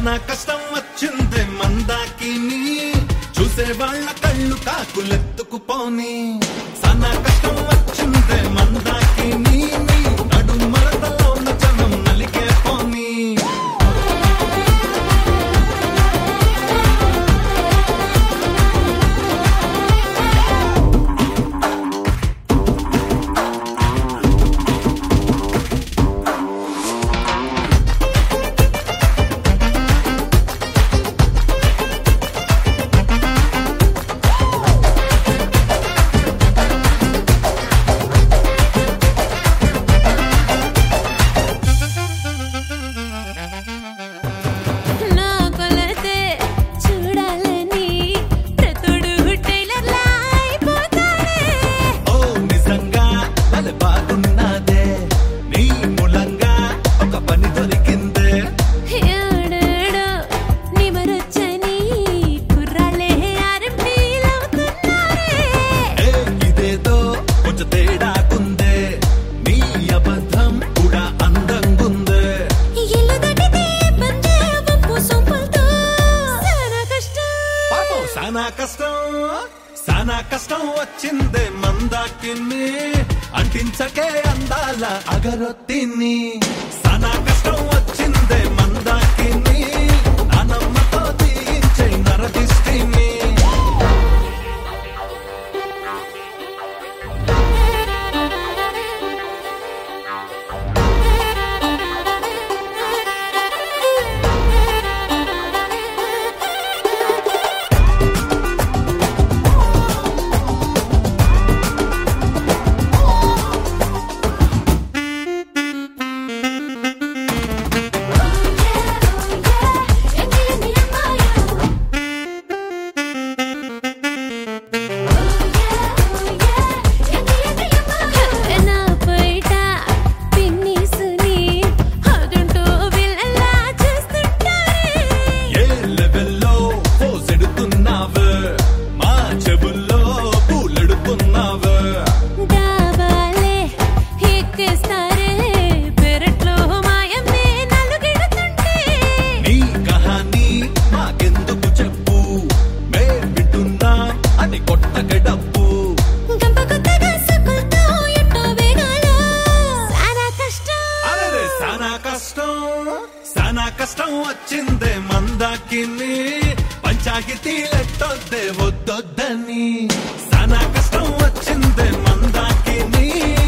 సానా కష్టం వచ్చిందే మందాకిని చూసే వాళ్ళ కళ్ళు కాకులెత్తుకుపోని సానా కష్టం వచ్చిందే మందాకిని నడు మరతలో ఉన్న జనం నలిగే పోనీ నా కొలతే చూడాలని ప్రతుడు టైలర్లా అయిపోతాడే ఓ నిజంగా భలే బాగున్నదే నీ మూలంగా ఒక పని దొరికిందే ఏడేడో నిమరొచ్చని కుర్రాళ్ళే ఆర్ఎంపీలవుతున్నారే ఏ ఇదేదో కొంచెం తేడాకుందే నీ అబద్ధం కూడా అందంగుందే ఇల్లు దాటితే బందే వంపు సొంపులతో చాలా కష్టం పాపం సానా కష్టం సానా కష్టం వచ్చిందే మందాకిని అంటించకే అందాల అగరొత్తిని సానా కష్టం వచ్చిందే మందాకిని నానమ్మతో తీయించే నరదిష్టిని నా పైట పిన్నిసుని అదుంటూ విల్లలా చేస్తుంటారే ఏ లెవెల్లో పోసెడుతున్నావు మా చెవుల్లో పూలెడుతున్నావు డాబాలే ఎక్కేస్తారే పెరట్లో మాయమ్మే నలుగెడుతుంటే నీ కహానీ మాకెందుకు చెప్పు మే వింటున్నాం అని కొట్టక డబ్బు గంప కొత్తగా సుకులతో ఎట్టో వేగాలో చాలా కష్టం అరే సానా కష్టం సానా కష్టం వచ్చిందే మందాకిని పంచాయతీ లెట్టొద్దే వద్దొద్దని సానా కష్టం వచ్చిందే మందాకిని